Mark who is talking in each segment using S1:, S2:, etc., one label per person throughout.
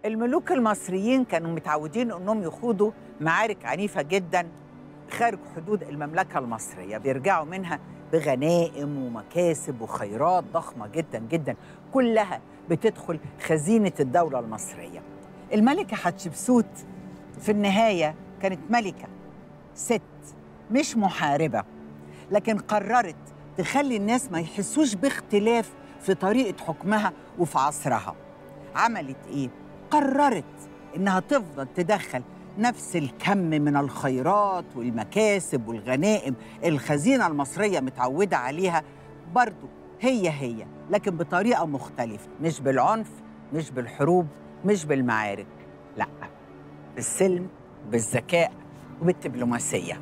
S1: الملوك المصريين كانوا متعودين انهم يخوضوا معارك عنيفه جدا خارج حدود المملكه المصريه بيرجعوا منها بغنائم ومكاسب وخيرات ضخمه جدا جدا كلها بتدخل خزينه الدوله المصريه الملكه حتشبسوت في النهايه كانت ملكه ست مش محاربه لكن قررت تخلي الناس ما يحسوش باختلاف في طريقه حكمها وفي عصرها عملت ايه قررت انها تفضل تدخل نفس الكم من الخيرات والمكاسب والغنائم الخزينه المصريه متعوده عليها برضو هي هي لكن بطريقه مختلفه مش بالعنف مش بالحروب مش بالمعارك لا بالسلم بالذكاء وبالدبلوماسيه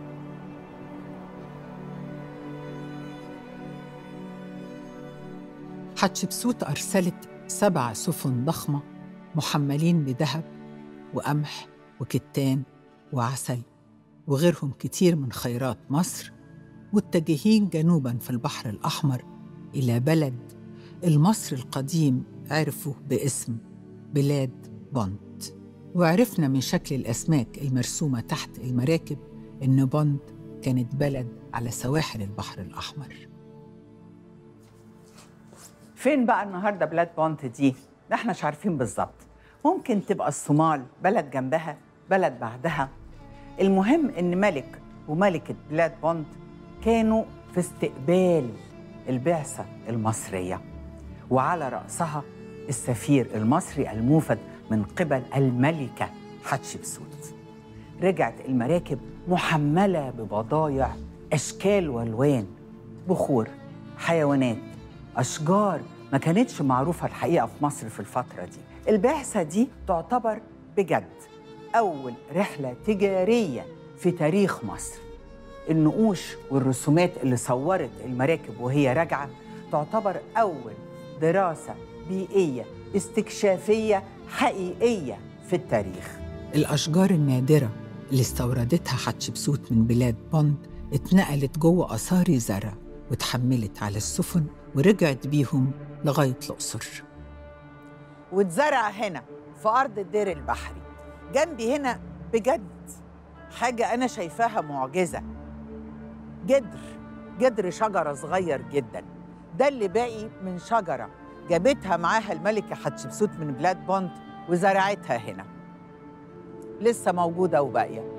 S2: حتشبسوت أرسلت سبع سفن ضخمة محملين بذهب وقمح وكتان وعسل وغيرهم كتير من خيرات مصر متجهين جنوبا في البحر الأحمر إلى بلد المصر القديم عرفه باسم بلاد بونت وعرفنا من شكل الأسماك المرسومة تحت المراكب إن بونت كانت بلد على سواحل البحر الأحمر
S1: فين بقى النهارده بلاد بونت دي؟ ده احنا مش عارفين بالظبط ممكن تبقى الصومال بلد جنبها بلد بعدها المهم ان ملك وملكة بلاد بونت كانوا في استقبال البعثة المصرية وعلى رأسها السفير المصري الموفد من قبل الملكة حتشبسوت رجعت المراكب محملة ببضايع أشكال والوان بخور حيوانات أشجار ما كانتش معروفة الحقيقة في مصر في الفترة دي البعثة دي تعتبر بجد أول رحلة تجارية في تاريخ مصر النقوش والرسومات اللي صورت المراكب وهي راجعة تعتبر أول دراسة بيئية استكشافية حقيقية في التاريخ
S2: الأشجار النادرة اللي استوردتها حتشبسوت من بلاد بوند اتنقلت جوه آثار زرع واتحملت على السفن ورجعت بيهم لغاية الأقصر
S1: واتزرع هنا في أرض الدير البحري جنبي هنا بجد حاجة أنا شايفاها معجزة جدر جدر شجرة صغير جدا ده اللي باقي من شجرة جابتها معاها الملكة حتشبسوت من بلاد بونت وزرعتها هنا لسه موجودة وباقية